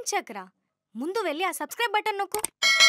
చక్ర ముందు వెళ్ళి ఆ సబ్స్క్రైబ్ బటన్ నొక్కు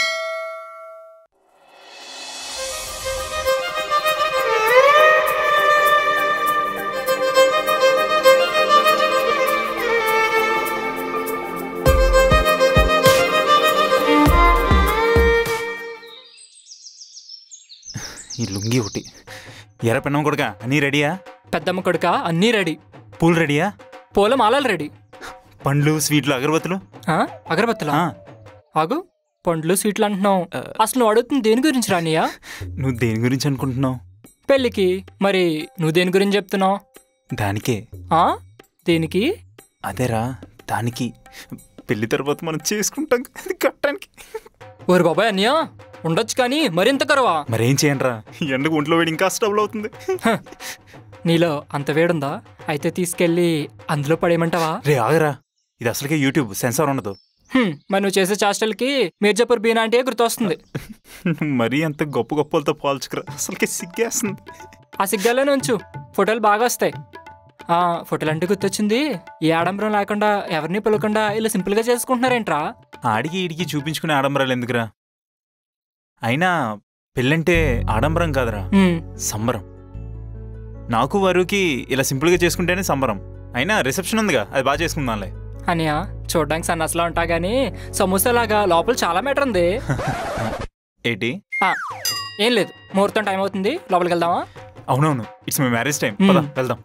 ఈ లుంగి ఒకటి ఎర్ర పెన్నం కొడుక అన్నీ రెడీయా పెద్దమ్మ కొడుక అన్నీ రెడీ పూలు రెడీయా పూల మాలలు రెడీ పండ్లు స్వీట్లు అగరబత్తులు ఆ, అగరబత్తులా ఆ, ఆగు పండ్లు స్వీట్లు అంటున్నావు అసలు నువ్వు అడుగుతుంది దేని గురించి రానియా నువ్వు దేని గురించి అనుకుంటున్నావు పెళ్ళికి మరి నువ్వు దేని గురించి చెప్తున్నావు దానికే ఆ? దేనికి అదేరా దానికి పెళ్లి తర్వాత మనం చేసుకుంటాం అది కట్టడానికి ఓరి బాబాయ్ అన్నయ్య ఉండొచ్చు కానీ మరింత కరువా మరేం చేయండిరా ఈ ఎండకు ఒంట్లో వేడి ఇంకా స్టవ్లో అవుతుంది హ, నీలో అంత వేడుందా అయితే తీసుకెళ్ళి అందులో పడేయమంటావా రే ఆగరా ఇది అసలుకే యూట్యూబ్ సెన్సార్ ఉండదు హ్మ్, మరి నువ్వు చేసే చేష్టలకి మీర్జాపూర్ బీనా అంటే గుర్తొస్తుంది మరీ అంత గొప్ప గొప్పలతో పోల్చుకురా అసలుకే సిగ్గేస్తుంది ఆ సిగ్గాలోనే ఉంచు ఫోటోలు బాగా వస్తాయి ఆ ఫోటోలు అంటే గుర్తొచ్చింది ఈ ఆడంబరం లేకుండా ఎవరిని పిలవకుండా ఇలా సింపుల్గా చేసుకుంటున్నారేంట్రా ఆడికి ఈడికి చూపించుకునే ఆడంబరాలు ఎందుకురా అయినా పెళ్ళంటే ఆడంబరం కాదురా హ్మ్, సంబరం నాకు వరుకి ఇలా సింపుల్గా చేసుకుంటేనే సంబరం అయినా రిసెప్షన్ ఉందిగా అది బాగా చేసుకుందాంలే అనియా చూడడానికి సన్నసలా ఉంటా గానీ సమోసాలాగా లోపల చాలా మీటర్ ఉంది ఏంటి ఆ, ఏం లేదు ముహూర్తం టైం అవుతుంది లోపలికి వెళ్దామా అవునవును it's my marriage time Hmm. పద వెళ్దాం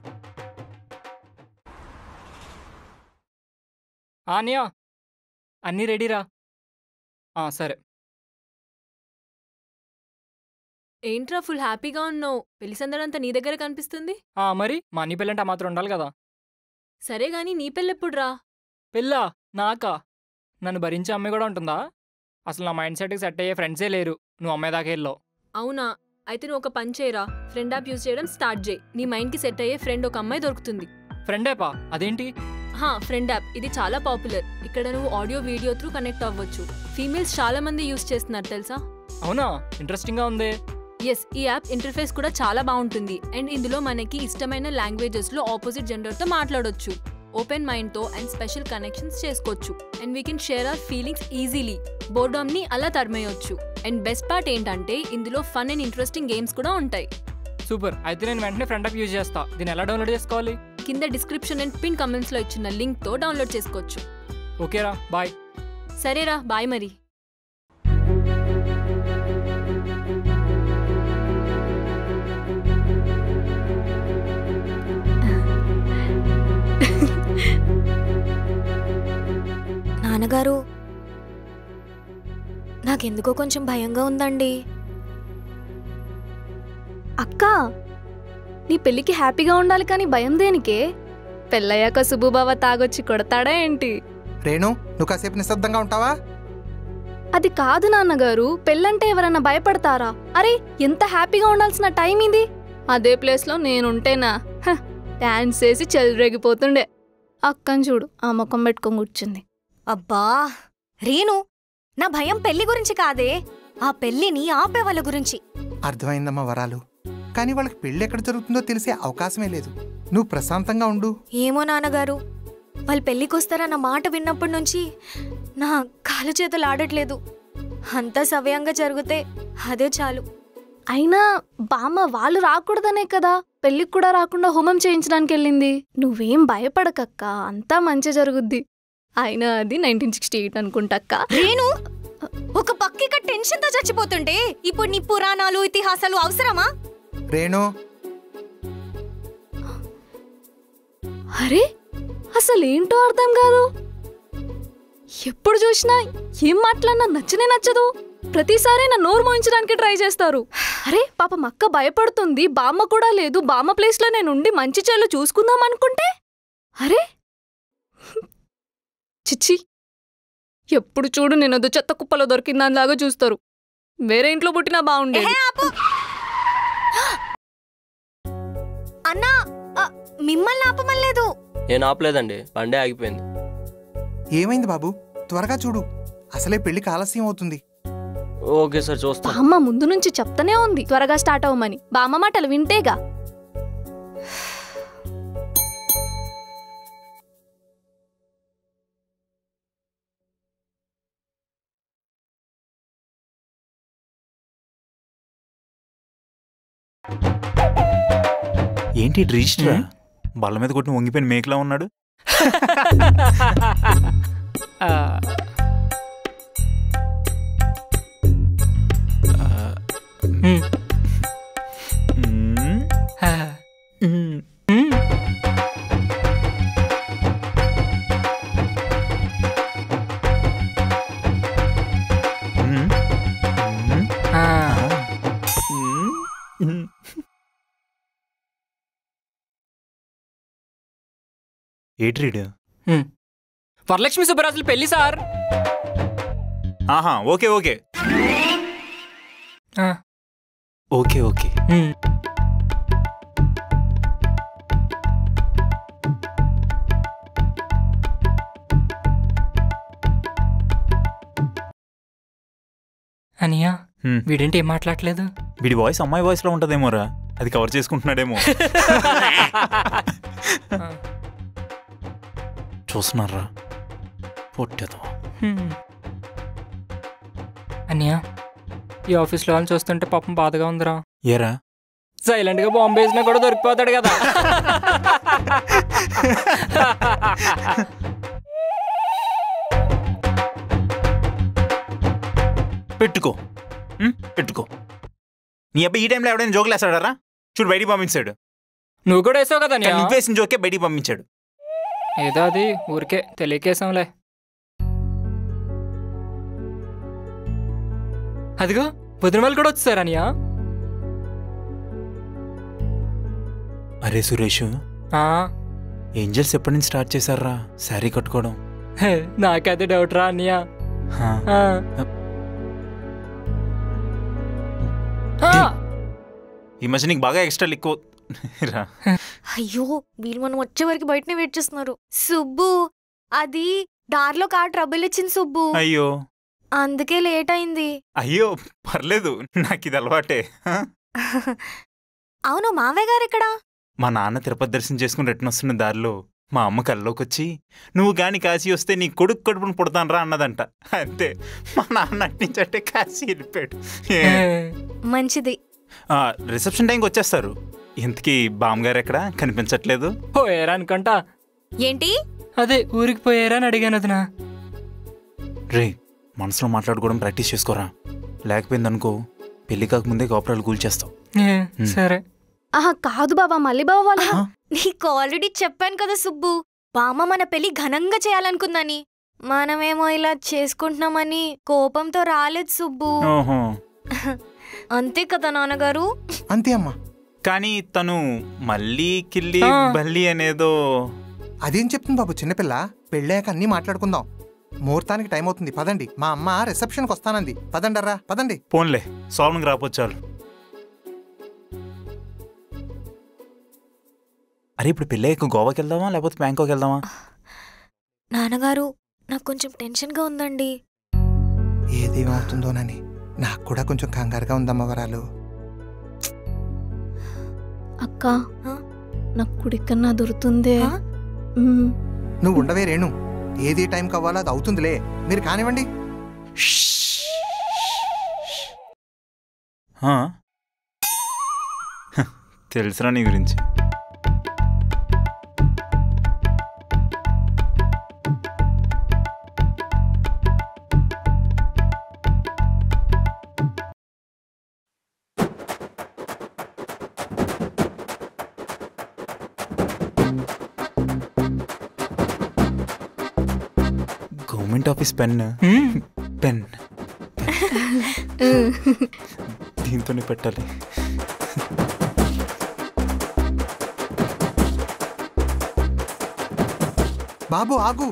ఆ, అనియా అన్నీ రెడీరా ఆ, సరే ఏంట్రా ఫుల్ హ్యాపీగా ఉన్నావు పెళ్లి సందడంతా నీ దగ్గర కనిపిస్తుంది ఆ, మరి మా అన్ని పెళ్ళంటే ఆ మాత్రం ఉండాలి కదా సరే గాని నీ పెళ్ళెప్పుడురా పెళ్ళా నాకా నన్ను భరించే అమ్మాయి కూడా ఉంటుందా అసలు నా మైండ్ సెట్కి సెట్ అయ్యే ఫ్రెండ్సే లేరు నువ్వు అమ్మాయి దాకా వెళ్ళావు అవునా అయితే నువ్వు ఒక పని చేయరా ఫ్రెండ్ యాప్ యూజ్ చేయడం స్టార్ట్ చేయి నీ మైండ్కి సెట్ అయ్యే ఫ్రెండ్ ఒక అమ్మాయి దొరుకుతుంది ఫ్రెండేపా అదేంటి హా ఫ్రెండ్ యాప్ ఇది చాలా పాపులర్ ఇక్కడ నువ్వు ఆడియో వీడియో త్రూ కనెక్ట్ అవ్వచ్చు ఫీమేల్స్ చాలా మంది యూజ్ చేస్తున్నారు తెలుసా అవునా ఇంట్రెస్టింగ్గా ఉంది ఎస్ ఈ యాప్ ఇంటర్ఫేస్ కూడా చాలా బాగుంటుంది అండ్ ఇందులో మనకి ఇష్టమైన లాంగ్వేజెస్ లో ఆపోజిట్ జెండర్ తో మాట్లాడొచ్చు ఓపెన్ మైండ్ తో అండ్ స్పెషల్ కనెక్షన్స్ చేసుకోవచ్చు and we can share our feelings easily boredom ని అలా తరిమేయొచ్చు అండ్ బెస్ట్ పార్ట్ ఏంటంటే ఇందులో ఫన్ అండ్ ఇంట్రెస్టింగ్ గేమ్స్ కూడా ఉంటాయి సూపర్ అయితే నేను వెంటనే ఫ్రెండ్ యాప్ యూజ్ చేస్తా దీన్ని ఎలా డౌన్లోడ్ చేసుకోవాలి కింద డిస్క్రిప్షన్ అండ్ పిన్ కమెంట్స్ లో ఇచ్చిన లింక్ తో డౌన్లోడ్ చేసుకోవచ్చు ఓకేరా బాయ్ సరేరా బాయ్ మరి నాన్నగారు నాకెందుకో కొంచెం భయంగా ఉందండి అక్క నీ పెళ్ళికి హ్యాపీగా ఉండాలి కానీ భయం దేనికే పెళ్ళయ్యాక సుబ్బుబావ తాగొచ్చి కొడతాడా ఏంటి రేణు నువ్వు కాసేపు నిశ్శబ్దంగా ఉంటావా అది కాదు నాన్నగారు పెళ్ళంటే ఎవరన్నా భయపడతారా అరే ఎంత హ్యాపీగా ఉండాల్సిన టైం ఇది అదే ప్లేస్లో నేనుంటేనా హ, డాన్స్ వేసి చెలరేగిపోతుండే అక్కని చూడు ఆ ముఖం పెట్టుకొని కూర్చుంది అబ్బా రేణు నా భయం పెళ్లి గురించి కాదే ఆ పెళ్లిని ఆపే వాళ్ళ గురించి అర్థమైందమ్మా వరాలు కానీ వాళ్ళకి పెళ్ళి ఎక్కడ జరుగుతుందో తెలిసే అవకాశమే లేదు నువ్వు ప్రశాంతంగా ఉండు ఏమో నాన్నగారు వాళ్ళు పెళ్ళికొస్తారన్న మాట విన్నప్పటి నుంచి నా కాలు చేతులు ఆడట్లేదు అంతా సవ్యంగా జరిగితే అదే చాలు అయినా బామ్మ వాళ్ళు రాకూడదనే కదా పెళ్ళికి కూడా రాకుండా హోమం చేయించడానికి వెళ్ళింది నువ్వేం భయపడకక్క అంతా మంచి జరుగుద్ది అయినా అది నైన్టీన్ సిక్స్టీ ఎయిట్ అనుకుంటక్క రేణు ఒక పక్కిక టెన్షన్ తో చచ్చిపోతుంటే ఇప్పుడు నీ పురాణాలు ఇతిహాసాలు అవసరమా రేణు అరే అసలేంటో అర్థం కాదు ఎప్పుడు చూసినా ఏం మాట్లాడినా నచ్చనే నచ్చదు ప్రతిసారి నా నోరు మోయించడానికి ట్రై చేస్తారు అరే పాపం అక్క భయపడుతుంది బామ్మ కూడా లేదు బామ్మ ప్లేస్లో నేను ఉండి మంచి చెల్లు చూసుకుందాం అనుకుంటే అరే చిచ్చి ఎప్పుడు చూడు నేను అది చెత్త కుప్పలో దొరికిందానిలాగా చూస్తారు వేరే ఇంట్లో పుట్టినా బాగుండేది ఎహే, ఆపు. అన్నా ఆ, మిమ్మల్ని ఆపమలేదు నేను ఆపలేదండి బండే ఆగిపోయింది ఏమైంది బాబు త్వరగా చూడు అసలే పెళ్లికి ఆలస్యం అవుతుంది ఓకే సార్ చూస్తా బామ్మ ముందు నుంచి చెప్తానే ఉంది త్వరగా స్టార్ట్ అవ్వమని బామ్మ మాటలు వింటేగా ఏంటి రిజిస్టర్ బల్ల మీద కొట్టిన వంగిపోయిన మేకలా ఉన్నాడు ఆ, ఉమ్, మ్మ్. ఆ, మ్మ్. ఉమ్. మ్మ్. మ్మ్. ఆ, మ్మ్. మ్మ్. ఏంటి రీడు ఉమ్. వరలక్ష్మి సుబ్బరాజులు పెళ్లి సార్ ఆహా ఓకే ఓకే ఆ, ఓకే ఓకే ఉమ్. అనియా హ్మ్. వీడేంటి ఏం మాట్లాడలేదు వీడి వాయిస్ అమ్మాయి వాయిస్ లో ఉంటదేమోరా అది కవర్ చేసుకుంటున్నాడేమో చూస్తున్నారా పొట్టేదో హ్మ్. అన్నయ్య ఈ ఆఫీస్లో వాళ్ళని చూస్తుంటే పాపం బాధగా ఉందిరా ఏరా సైలెంట్ గా బాంబే వేసినా కూడా దొరికిపోతాడు కదా పెట్టుకో ఉం? పెట్టుకో నీ అబ్బాయి ఈ టైంలో ఎవడైనా జోకులు వేస్తాడారా చూడు బయటికి పంపించాడు నువ్వు కూడా వేసావు కదా కానీ అన్నయ్య నువ్వు వేసిన జోకే బయటికి పంపించాడు ఏదో అది ఊరికే తెలియకేసాంలే అదిగో పొద్దున వాళ్ళు కూడా వచ్చేసారు అనియా అరే సురేష్ ఏంజల్స్ ఎప్పటి నుంచి స్టార్ట్ చేశారా శారీ కట్టుకోవడం నాకైతే డౌట్ రా అన్నయ్య హా. ఆ. ఆ. ఈ మధ్య నీకు బాగా ఎక్స్ట్రా ఎక్కువ రా అయ్యో వీళ్ళు మనం వచ్చే వరకు బయటనే వెయిట్ చేస్తున్నారు సుబ్బు అది దారిలో కార్ ట్రబుల్ ఇచ్చింది సుబ్బు అయ్యో అందుకే లేట్ అయింది అయ్యో పర్లేదు నాకు ఇది అలవాటే హా? అవును మావయ్య గారు ఎక్కడా మా నాన్న తిరుపతి దర్శనం చేసుకుని రిటర్న్ వస్తున్న దారిలో మా అమ్మ కల్లోకి వచ్చి నువ్వు గాని కాశీ వస్తే నీ కొడుకు కడుపును పుడతానరా అన్నదంట అంతే మా నాన్న అట్నుంచంటే కాశీ వెళ్ళిపోయాడు ఏ, మంచిది ఆ, రిసెప్షన్ టైంకి వచ్చేస్తారు ఇంతకీ బామ్మగారు ఎక్కడ కనిపించట్లేదు పోయారా అనుకుంటా ఏంటి అదే ఊరికి పోయారా అని అడిగాను అదనా రే మనసులో మాట్లాడుకోవడం ప్రాక్టీస్ చేసుకోరా లేకపోయిందనుకో పెళ్లి కాకముందే కాపురాలు కూల్చేస్తావు హ్మ్. సరే ఆహా కాదు బాబా మళ్ళీ బాబా వాళ్ళు నీకు ఆల్రెడీ చెప్పాను కదా సుబ్బు బామ్మ మన పెళ్లి ఘనంగా చేయాలనుకుందని మనమేమో ఇలా చేసుకుంటున్నామని కోపంతో రాలేదు సుబ్బు ఓహో అంతే కదా నాన్నగారు అంతే అమ్మా కానీ తను మళ్ళీ కిల్లి ఆ. బల్లి అనేదో అదేం చెప్తుంది బాబు చిన్నపిల్ల పెళ్ళాక అన్నీ మాట్లాడుకుందాం ముహూర్తానికి టైం అవుతుంది పదండి మా అమ్మ రిసెప్షన్కి వస్తానంది పదండర్రా పదండి పోన్లే సాల్వ్కి రాపోచ్చారు అరే ఇప్పుడు పెళ్ళయ్యాక గోవాకి వెళ్దామా లేకపోతే బ్యాంకాక్ వెళ్దామా నాన్నగారు నాకు కొంచెం టెన్షన్గా ఉందండి ఏదేమవుతుందోనని నాకు కూడా కొంచెం కంగారుగా ఉందమ్మ వరాలు అక్క ఆ? నాకు కుడికన్నా దొరుకుతుందే ఆ? మ్మ్. నువ్వు ఉండవే రేణు ఏది టైం కావాలో అది అవుతుందిలే మీరు కానివ్వండి ఆ? హ, తెలుసురా నీ గురించి గవర్నమెంట్ ఆఫీస్ పెన్ హ్మ్. పెన్ దీంతోనే పెట్టాలి బాబు ఆగు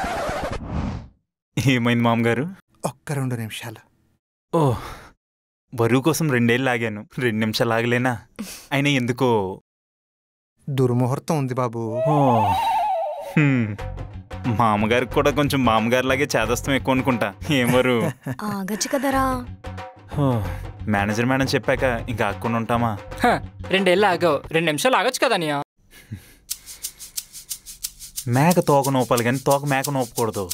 ఏమైంది మామగారు ఒక్క రెండు నిమిషాలు ఓ బరువు కోసం రెండేళ్ళు ఆగాను రెండు నిమిషాలు ఆగలేనా అయినా ఎందుకో దుర్ముహూర్తం ఉంది బాబు ఓ హ్మ్. మా అమ్మగారికి కూడా కొంచెం మామగారిలాగే చేదస్తం ఎక్కువ అనుకుంటా ఏమరు ఆగచ్చు కదరా ఓ, మేనేజర్ మేడం చెప్పాక ఇంకా ఆకుండా ఉంటామా హ, రెండేళ్ళు ఆగావు రెండు నిమిషాలు ఆగొచ్చు కదా అనియా మేక తోక నోపాలి కానీ తోక మేక నోపకూడదు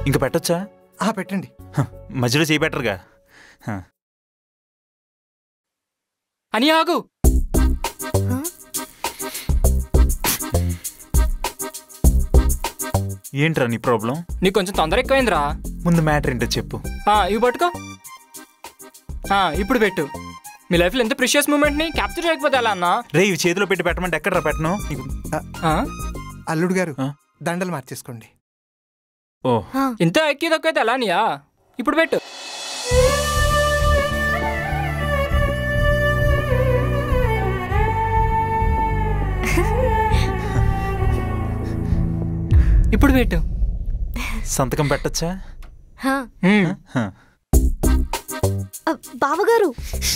ఇంకా పెట్టొచ్చా ఆ పెట్టండి హ, మధ్యలో చేయి బెటర్గా హ. అని ఆగు ఏంట్రా నీ ప్రాబ్లం నీకు కొంచెం తొందర ఎక్కువైందిరా ముందు మ్యాటర్ ఏంటో చెప్పు ఆ, ఇవి పట్టుకో ఆ, ఇప్పుడు పెట్టు మీ లైఫ్లో ఎంత ప్రిషియస్ మూమెంట్ని క్యాప్చర్ చేయకపోతే ఎలా అన్నా రే ఇవి చేతిలో పెట్టి పెట్టమంటే ఎక్కడ పెట్టను నీకు ఆ? అల్లుడు గారు ఆ? దండలు మార్చేసుకోండి ఓ ఆ, ఇంత ఎక్కి తక్కువైతే ఎలా అనియా ఇప్పుడు పెట్టు ఇప్పుడు పెట్టు సంతకం పెట్టొచ్చా హా. మ్మ్. హ. ఆ, బావగారు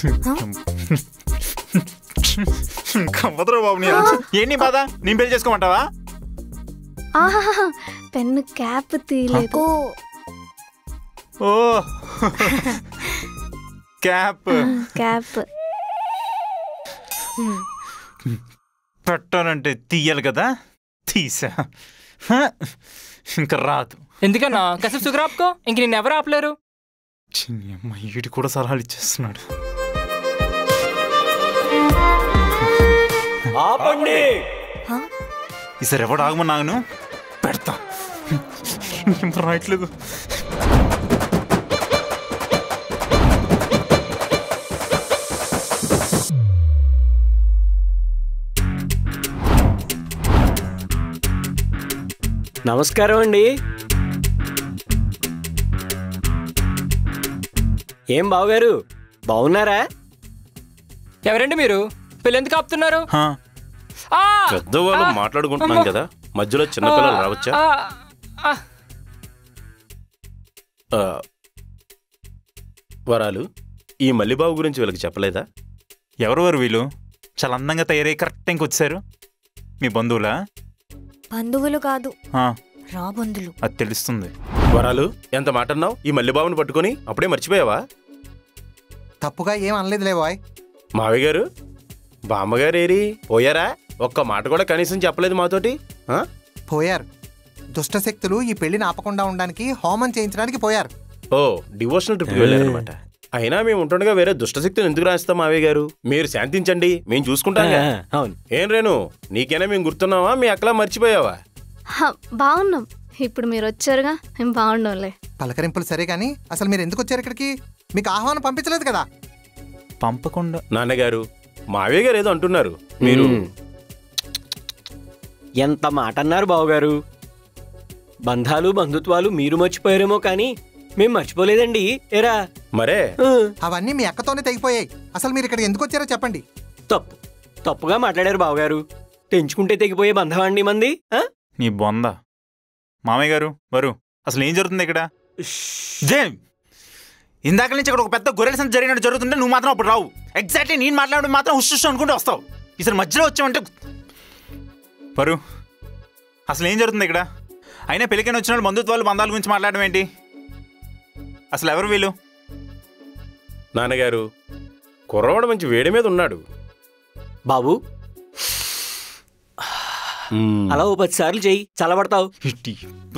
కమ్మదురా బాబు నీ ఆన్సర్. ఏంటి బాధ నేను పెళ్లి చేసుకోమంటావా ఆహాహా పెన్ను క్యాప్ తీయలేదు ఓ ఓ క్యాప్ క్యాప్ పెట్టాలంటే తీయాలి కదా తీసా హ. ఇంకా రాదు ఎందుకన్నా కసేపు సుగర్ ఆపుకో ఇంక నేను ఎవరు ఆపలేరు చిన్ని అమ్మ ఈడు కూడా సలహాలు ఇచ్చేస్తున్నాడు ఆపండి ఈసారి ఎవడు ఆగమన్నాను పెడతా ఏం రాయట్లేదు నమస్కారం అండి ఏం బావగారు బాగున్నారా ఎవరండి మీరు పెళ్ళి ఎందుకు ఆపుతున్నారు హా, ఆ! పెద్దవాళ్ళు ఆ! మాట్లాడుకుంటున్నాం అమ్మో! కదా మధ్యలో చిన్నపిల్లలు ఆ! రావచ్చా ఆ! ఆ! ఆ, వరాలు ఈ మల్లిబాబు గురించి వీళ్ళకి చెప్పలేదా ఎవరు వారు వీళ్ళు చాలా అందంగా తయారై కరెక్ట్ టైంకి వచ్చారు మీ బంధువులా బంధువులు కాదు ఆ, రాబంధులు అది తెలుస్తుంది వరాలు ఎంత మాట అన్నావు ఈ మల్లిబాబుని పట్టుకొని అప్పుడే మర్చిపోయావా తప్పుగా ఏం అనలేదులే బాయ్ మావయ్య గారు బామ్మగారు ఏరి పోయారా ఒక్క మాట కూడా కనీసం చెప్పలేదు మాతోటి ఆ? పోయారు దుష్టశక్తులు ఈ పెళ్లిని ఆపకుండా ఉండడానికి హోమం చేయించడానికి పోయారు ఓ డివోషనల్ ట్రిప్కి వెళ్ళారనమాట అయినా మేము ఉంటుండగా వేరే దుష్టశక్తిని ఎందుకు రాస్తాం మావయ్య గారు మీరు శాంతించండి మేము చూసుకుంటాం అవును ఏం రేను నీకైనా మేము గుర్తున్నావా మీ అక్కలా మర్చిపోయావా హ, బాగున్నాం ఇప్పుడు మీరు వచ్చారుగా మేము బాగుండంలే పలకరింపులు సరే కానీ అసలు మీరు ఎందుకు వచ్చారు ఇక్కడికి మీకు ఆహ్వానం పంపించలేదు కదా పంపకుండా నాన్నగారు మావయ్య గారు ఏదో అంటున్నారు మీరు మ్మ్. ఎంత మాట అన్నారు బావగారు బంధాలు బంధుత్వాలు మీరు మర్చిపోయారేమో కానీ మేం మర్చిపోలేదండి ఏరా మరే ఆ, అవన్నీ మీ అక్కతోనే తెగిపోయాయి అసలు మీరు ఇక్కడ ఎందుకు వచ్చారో చెప్పండి తప్పు తప్పుగా మాట్లాడారు బావగారు తెంచుకుంటే తెగిపోయే బంధవాండి మంది ఆ? నీ బొంద మామయ్య గారు వరు అసలు ఏం జరుగుతుంది ఇక్కడ జేమ్ ఇందాక నుంచి ఇక్కడ ఒక పెద్ద గొర్రెల సంత జరిగినట్టు జరుగుతుంటే నువ్వు మాత్రం అప్పుడు రావు ఎగ్జాక్ట్లీ నేను మాట్లాడడం మాత్రం హుష్ హుష్ అనుకుంటూ వస్తావు ఈసారి మధ్యలో వచ్చావంటే వరు అసలు ఏం జరుగుతుంది ఇక్కడ అయినా పెళ్ళికైనా వచ్చిన వాళ్ళు బంధుత్వాలు బంధాల గురించి మాట్లాడడం ఏంటి అసలు ఎవరు వీళ్ళు నాన్నగారు కుర్రవాడు మంచి వేడి మీద ఉన్నాడు బాబు మ్మ్. అలా ఓ పది సార్లు చెయ్యి చల్లబడతావు ఇట్టి.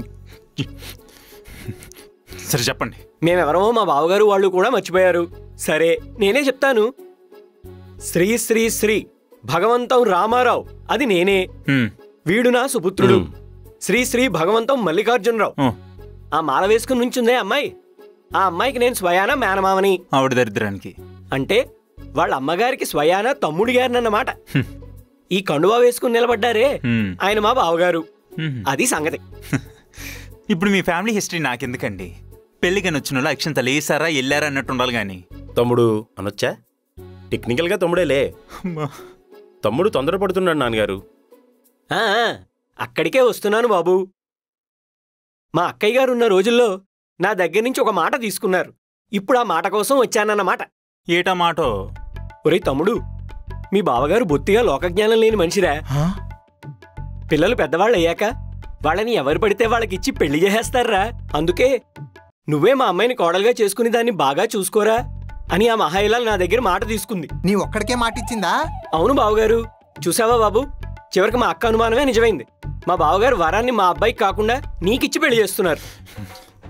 సరే చెప్పండి మేమెవరమో మా బావగారు వాళ్ళు కూడా మర్చిపోయారు సరే నేనే చెప్తాను శ్రీ శ్రీ శ్రీ భగవంతం రామారావు అది నేనే హ్మ్. వీడు నా సుపుత్రుడు మ్మ్. శ్రీ శ్రీ భగవంతం మల్లికార్జునరావు ఓ, ఆ మాల వేసుకుని నుంచుందే అమ్మాయి ఆ అమ్మాయికి నేను స్వయాన మేనమామని ఆవిడ దరిద్రానికి అంటే వాళ్ళ అమ్మగారికి స్వయాన తమ్ముడి గారినన్నమాట హ్మ్. ఈ కండువా వేసుకుని నిలబడ్డారే హ్మ్. ఆయన మా బావగారు హ్మ్. అది సంగతి ఇప్పుడు మీ ఫ్యామిలీ హిస్టరీ నాకెందుకండి పెళ్ళికని వచ్చిన వాళ్ళు అక్షంతలు వేసారా వెళ్ళారా అన్నట్టు ఉండాలి కానీ తమ్ముడు అనొచ్చా టెక్నికల్గా తమ్ముడేలే తమ్ముడు తొందరపడుతున్నాడు నాన్నగారు ఆ, ఆ, అక్కడికే వస్తున్నాను బాబు మా అక్కయ్య గారు ఉన్న రోజుల్లో నా దగ్గర నుంచి ఒక మాట తీసుకున్నారు ఇప్పుడు ఆ మాట కోసం వచ్చానన్నమాట ఏటా మాటో ఒరే తమ్ముడు మీ బావగారు బొత్తిగా లోకజ్ఞానం లేని మనిషిరా హా? పిల్లలు పెద్దవాళ్ళు అయ్యాక వాళ్ళని ఎవరు పడితే వాళ్ళకి ఇచ్చి పెళ్లి చేసేస్తారా అందుకే నువ్వే మా అమ్మాయిని కోడలుగా చేసుకుని దాన్ని బాగా చూసుకోరా అని ఆ మహాయిలాల్ నా దగ్గర మాట తీసుకుంది నీ ఒక్కడికే మాట ఇచ్చిందా అవును బావగారు చూసావా బాబు చివరికి మా అక్క అనుమానమే నిజమైంది మా బావగారు వరాన్ని మా అబ్బాయికి కాకుండా నీకిచ్చి పెళ్లి చేస్తున్నారు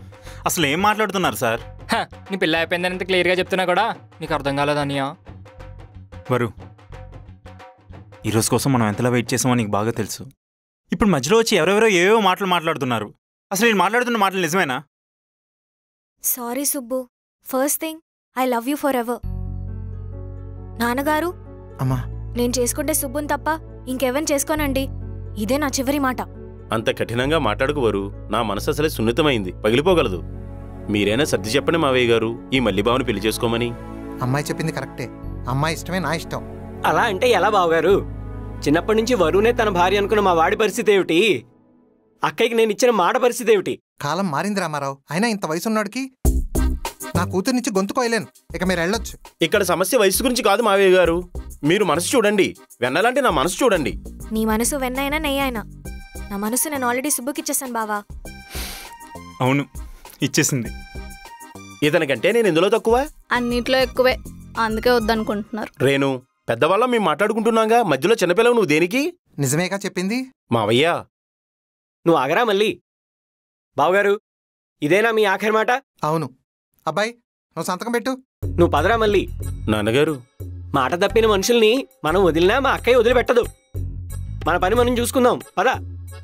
అసలు ఏం మాట్లాడుతున్నారు సార్ హ, నీ పిల్ల అయిపోయిందని ఇంత క్లియర్గా చెప్తున్నా కూడా నీకు అర్థం కాలేదు అనియా వరు ఈరోజు కోసం మనం ఎంతలా వెయిట్ చేసామో నీకు బాగా తెలుసు ఇప్పుడు మధ్యలో వచ్చి ఎవరెవరో ఏవేవో మాటలు మాట్లాడుతున్నారు అసలు నేను మాట్లాడుతున్న మాటలు నిజమేనా sorry Subbu first thing I love you forever నాన్నగారు అమ్మా నేను చేసుకుంటే సుబ్బుని తప్ప ఇంకెవరిని చేసుకోనండి ఇదే నా చివరి మాట అంత కఠినంగా మాట్లాడుకోవరు నా మనసు అసలే సున్నితమైంది పగిలిపోగలదు మీరైనా సర్ది చెప్పండి మావయ్య గారు ఈ మల్లిబాబుని పెళ్లి చేసుకోమని అమ్మాయి చెప్పింది కరెక్టే అమ్మాయి ఇష్టమే నా ఇష్టం అలా అంటే ఎలా బావగారు చిన్నప్పటి నుంచి వరుణే తన భార్య అనుకున్న మా వాడి పరిస్థితి ఏమిటి అక్కయ్యకి నేను ఇచ్చిన మాట పరిస్థితి ఏమిటి కాలం మారింది రామారావు అయినా ఇంత వయసున్నోడికి నా కూతురు నుంచి గొంతు కోయలేను ఇక మీరు వెళ్ళొచ్చు ఇక్కడ సమస్య వయసు గురించి కాదు మావయ్య గారు మీరు మనసు చూడండి వెన్నలాంటి నా మనసు చూడండి నీ మనసు వెన్నైనా నెయ్యైనా నా మనసు నేను ఆల్రెడీ సుబ్బుకిచ్చేసాను బావా అవును ఇచ్చేసింది ఇతనికంటే నేను ఎందులో తక్కువ అన్నిట్లో ఎక్కువే అందుకే వద్దనుకుంటున్నారు రేణు పెద్దవాళ్ళం మేము మాట్లాడుకుంటున్నాగా మధ్యలో చిన్నపిల్లవు నువ్వు దేనికి నిజమేగా చెప్పింది మావయ్య నువ్వు ఆగరా మళ్ళీ బావగారు ఇదేనా మీ ఆఖరి మాట అవును అబ్బాయి నువ్వు సంతకం పెట్టు నువ్వు పదరా మళ్ళీ నాన్నగారు మాట తప్పిన మనుషుల్ని మనం వదిలినా మా అక్కయ్య వదిలిపెట్టదు మన పని మనం చూసుకుందాం పదా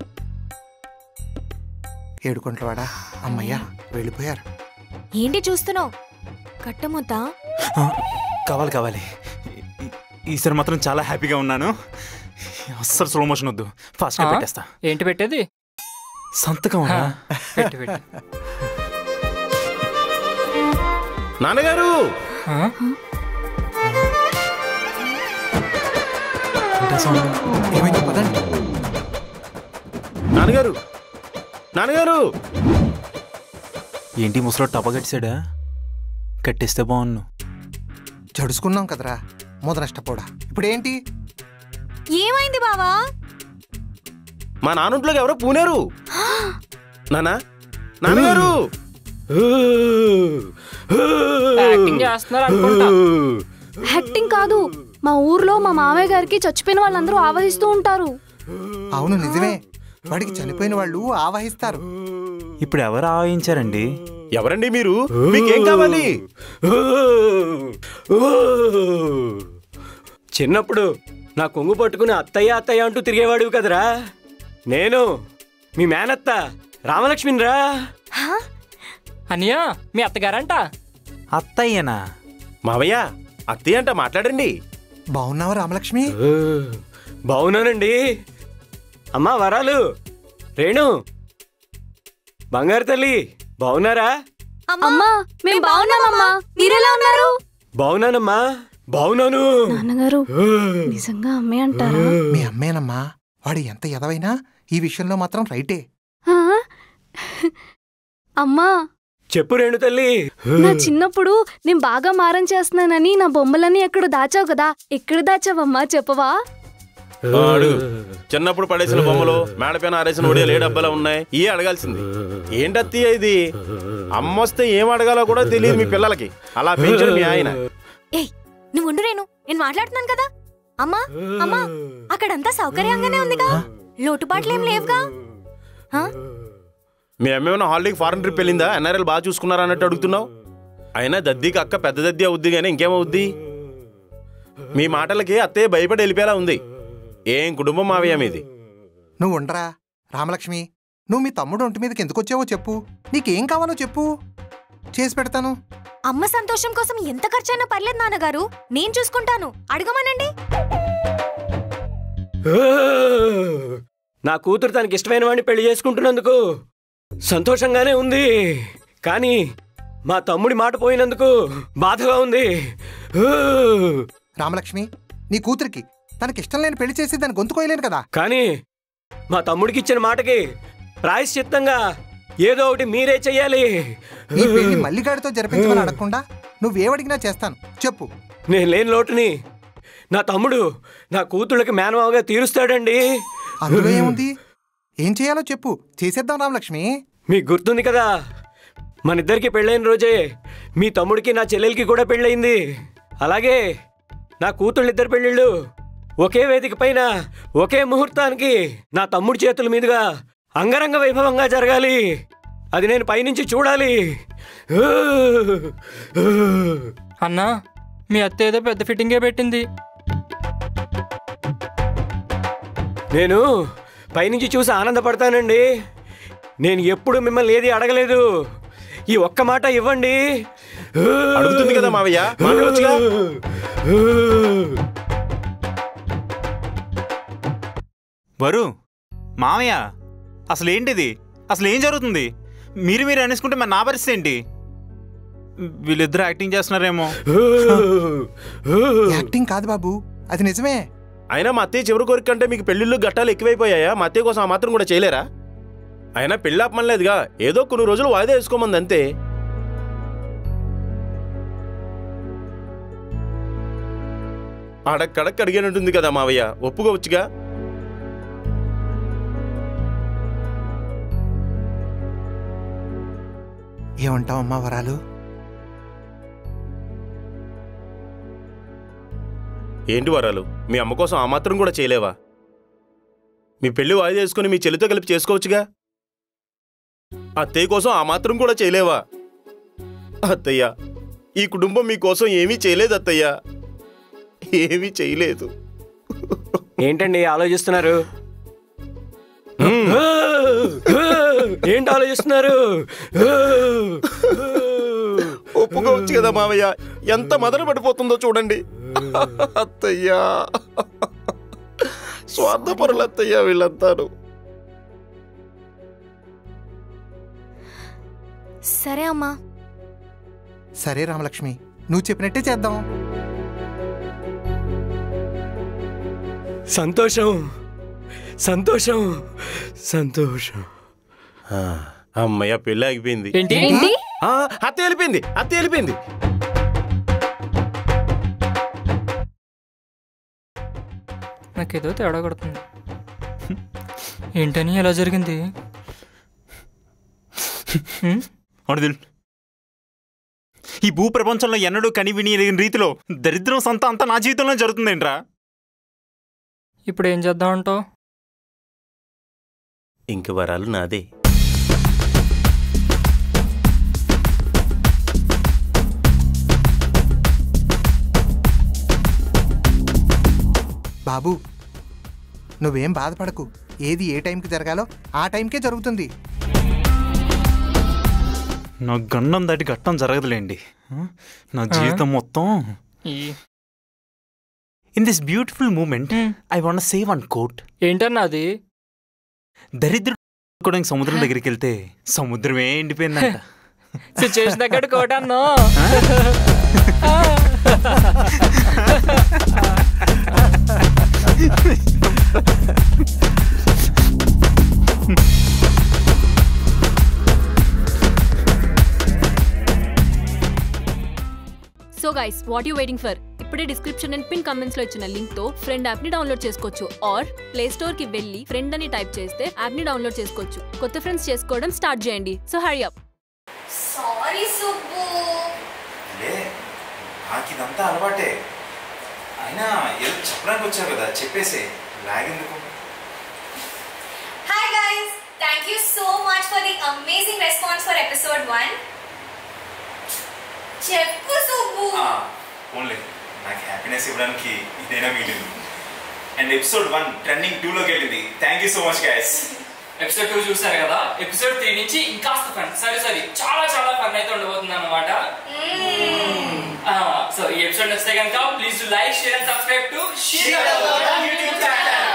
ఏడుకుంటవాడా అమ్మయ్యా వెళ్ళిపోయారు ఏంటి చూస్తున్నావు కట్టముద్దా ఆ, కావాలి కావాలి ఈ- ఈసారి మాత్రం చాలా హ్యాపీగా ఉన్నాను అస్సలు స్లో మోషన్ వద్దు ఫాస్ట్గా ఆ? పెట్టేస్తా ఏంటి పెట్టేది సంతకం హ, పెట్టు పెట్టు నాన్నగారు ఆ? ఏమైందో పదండి నాన్నగారు నాన్నగారు ఏంటి ముసలో టప కట్టాడా కట్టేస్తే బాగున్ను జడుచుకున్నాం కదరా ముద నష్టపోడా ఇప్పుడు ఏంటి ఏమైంది బావా మా నాన్నట్లోకి ఎవరో పూనారు నానా నాన్నగారు యాక్టింగ్ చేస్తున్నారు అనుకుంటా యాక్టింగ్ కాదు మా ఊర్లో మా మామయ్య గారికి చచ్చిపోయిన వాళ్ళందరూ ఆవహిస్తూ ఉంటారు అవును నిజమే వాడికి చనిపోయిన వాళ్ళు ఆవహిస్తారు ఇప్పుడు ఎవరు ఆవహించారండి ఎవరండి మీరు మీకేం కావాలి చిన్నప్పుడు నా కొంగు పట్టుకుని అత్తయ్య అత్తయ్య అంటూ తిరిగేవాడివి కదరా నేను మీ మేనత్త రామలక్ష్మినిరా అనియా మీ అత్తగారంట అత్తయ్యనా మావయ్య అత్తయ్య అంట మాట్లాడండి బాగున్నావా రామలక్ష్మి బాగున్నానండి అమ్మా వరాలు రేణు బంగారు తల్లి బాగున్నారా అమ్మా మేము బాగున్నామమ్మా మీరెలా ఉన్నారు బాగున్నానమ్మా బాగున్నాను నాన్నగారు నిజంగా అమ్మే అంటారా మీ అమ్మేనమ్మా వాడు ఎంత ఎదవైనా ఈ విషయంలో మాత్రం రైటే ఆ? అమ్మా చెప్పు రేణు తల్లి నా చిన్నప్పుడు నేను బాగా మారం చేస్తున్నానని నా బొమ్మలన్నీ ఎక్కడ దాచావు కదా ఎక్కడ దాచావమ్మా చెప్పవా ఆ, అడుగు చిన్నప్పుడు పడేసిన బొమ్మలు మేడపైన ఆరేసిన ఒడియాలు ఏ డబ్బాలో ఉన్నాయి ఏ అడగాల్సింది ఏంటత్తయ్య ఇది అమ్మొస్తే ఏం అడగాలో కూడా తెలియదు మీ పిల్లలకి అలా పెంచాడు మీ ఆయన ఏయ్ నువ్వు ఉండు రేణు నేను మాట్లాడుతున్నాను కదా అమ్మా అమ్మా అక్కడంతా సౌకర్యంగానే ఉందిగా లోటుపాట్లేం లేవుగా హా? మీ అమ్మ ఏమైనా హాలిడేకి ఫారెన్ ట్రిప్ వెళ్ళిందా ఎన్ఆర్ఎల్ బాగా చూసుకున్నారా అన్నట్టు అడుగుతున్నావు అయినా దద్దీకి అక్క పెద్ద దద్దీ అవుద్ది కానీ ఇంకేమవుద్ది మీ మాటలకి అత్తయ్య భయపడి వెళ్ళిపోయేలా ఉంది ఏం కుటుంబం మావయ్య మీది నువ్వు ఉండరా రామలక్ష్మి నువ్వు మీ తమ్ముడు ఒంటి మీదకి ఎందుకు వచ్చావో చెప్పు నీకేం కావాలో చెప్పు చేసి పెడతాను అమ్మ సంతోషం కోసం ఎంత ఖర్చైనా పర్లేదు నాన్నగారు నేను చూసుకుంటాను అడగమనండి నా కూతురు తనకి ఇష్టమైన వాడిని పెళ్లి చేసుకుంటున్నందుకు సంతోషంగానే ఉంది కానీ మా తమ్ముడి మాట పోయినందుకు బాధగా ఉంది రామలక్ష్మి నీ కూతురికి తనకిష్టం లేని పెళ్లి చేసి దాన్ని గొంతు కోయలేను కదా కానీ మా తమ్ముడికి ఇచ్చిన మాటకి ప్రాయశ్చిత్తంగా ఏదో ఒకటి మీరే చెయ్యాలి ఈ పెళ్లి మల్లిగాడితో జరిపించమని అడగకుండా నువ్వేవడిగినా చేస్తాను చెప్పు నేను లేని లోటుని నా తమ్ముడు నా కూతుళ్ళకి మేనమావగా తీరుస్తాడండి అందులో ఏముంది ఏం చేయాలో చెప్పు చేసేద్దాం రామలక్ష్మి మీకు గుర్తుంది కదా మన ఇద్దరికి పెళ్ళైన రోజే మీ తమ్ముడికి నా చెల్లెలకి కూడా పెళ్ళయింది అలాగే నా కూతుళ్ళిద్దరు పెళ్ళిళ్ళు ఒకే వేదిక పైన ఒకే ముహూర్తానికి నా తమ్ముడి చేతుల మీదుగా అంగరంగ వైభవంగా జరగాలి అది నేను పైనుంచి చూడాలి అన్నా మీ అత్త ఏదో పెద్ద ఫిట్టింగే పెట్టింది నేను పైనుంచి చూసి ఆనందపడతానండి నేను ఎప్పుడు మిమ్మల్ని ఏది అడగలేదు ఈ ఒక్క మాట ఇవ్వండి అడుగుతుంది కదా మావయ్య మాట్లాడొచ్చుగా వరు మామయ్య అసలు ఏంటిది అసలు ఏం జరుగుతుంది మీరు మీరు అనేసుకుంటే మరి నా పరిస్థితి ఏంటి వీళ్ళిద్దరు యాక్టింగ్ చేస్తున్నారేమో యాక్టింగ్ కాదు బాబు అది నిజమే అయినా మా అత్తయ్య చివరి కోరిక కంటే మీకు పెళ్ళిళ్ళు గట్టాలు ఎక్కువైపోయాయా మా అత్తయ్య కోసం ఆ మాత్రం కూడా చేయలేరా అయినా పెళ్ళి ఆపమనలేదుగా ఏదో కొన్ని రోజులు వాయిదా వేసుకోమంది అంతే అడక్కడక్ అడిగానంటుంది కదా మావయ్య ఒప్పుకోవచ్చుగా ఏమంటావు అమ్మా వరాలు ఏంటి వరాలు మీ అమ్మ కోసం ఆ మాత్రం కూడా చేయలేవా మీ పెళ్లి వాయిదా వేసుకుని మీ చెల్లితో కలిపి చేసుకోవచ్చుగా అత్తయ్య కోసం ఆ మాత్రం కూడా చేయలేవా అత్తయ్య ఈ కుటుంబం మీకోసం ఏమీ చేయలేదు అత్తయ్య ఏమీ చేయలేదు ఏంటండి ఆలోచిస్తున్నారు ఏంటి ఆలోచిస్తున్నారు ఒప్పుకోవచ్చు కదా మావయ్య ఎంత మదన పడిపోతుందో చూడండి అత్తయ్యా స్వార్థపరులు అత్తయ్య వీళ్ళంతాను సరే అమ్మా సరే రామలక్ష్మి నువ్వు చెప్పినట్టే చేద్దాం సంతోషం సంతోషం సంతోషం అమ్మయ్య పెళ్ళి ఆగిపోయింది ఏంటి ఆ, అత్త వెళ్ళిపోయింది అత్త వెళ్ళిపోయింది నాకేదో తేడా కొడుతుంది ఏంటని ఎలా జరిగింది హ్మ్? అడుగులు ఈ భూ ప్రపంచంలో ఎన్నడూ కని విని ఎరిగిన రీతిలో దరిద్రం సంత అంతా నా జీవితంలో జరుగుతుందేంట్రా ఇప్పుడు ఏం చేద్దాం అంటావు ఇంక వరాలు నాదే బాబు నువ్వేం బాధపడకు ఏది ఏ టైంకి జరగాలో ఆ టైంకే జరుగుతుంది నా గండం దాటి ఘట్టం జరగదులేండి ఆ? నా జీవితం మొత్తం ఈ ఇన్ దిస్ బ్యూటిఫుల్ మూమెంట్ హ్మ్. I want save one quote ఏంటన్నా అది దరిద్రుడు కూడా సముద్రం దగ్గరికి వెళ్తే సముద్రమే ఎండిపోయిందంట సిచ్యువేషన్ దగ్గర కోట అన్నో so guys what you waiting for ఇప్పుడే డిస్క్రిప్షన్ అండ్ పిన్ కమెంట్స్ లో ఇచ్చిన లింక్ తో ఫ్రెండ్ యాప్ ని డౌన్లోడ్ చేసుకోవచ్చు ఆర్ ప్లే స్టోర్ కి వెళ్ళి ఫ్రెండ్ అని టైప్ చేస్తే యాప్ ని డౌన్లోడ్ చేసుకోవచ్చు కొత్త ఫ్రెండ్స్ చేసుకోవడం స్టార్ట్ చేయండి so hurry up sorry Subbu లే నాకు ఇదంతా అలవాటే అయినా ఏదో చెప్పడానికి వచ్చావు కదా చెప్పేసే లాగెందుకు hi guys thank you so much for the amazing response for episode one చెప్పు సుబ్బు ఓన్లీ నాకు హ్యాపీనెస్ ఇవ్వడానికి ఇదైనా మిగిలింది అండ్ ఎపిసోడ్ వన్ ట్రెండింగ్ టూలోకి వెళ్ళింది thank you so much guys episode two చూసారు కదా ఎపిసోడ్ త్రీ నుంచి ఇంకాస్త ఫన్ సరే సరే చాలా చాలా ఫన్ అయితే ఉండబోతుంది అనమాట సో ఈ ఎపిసోడ్ నచ్చితే కనుక please like share and subscribe to YouTube channel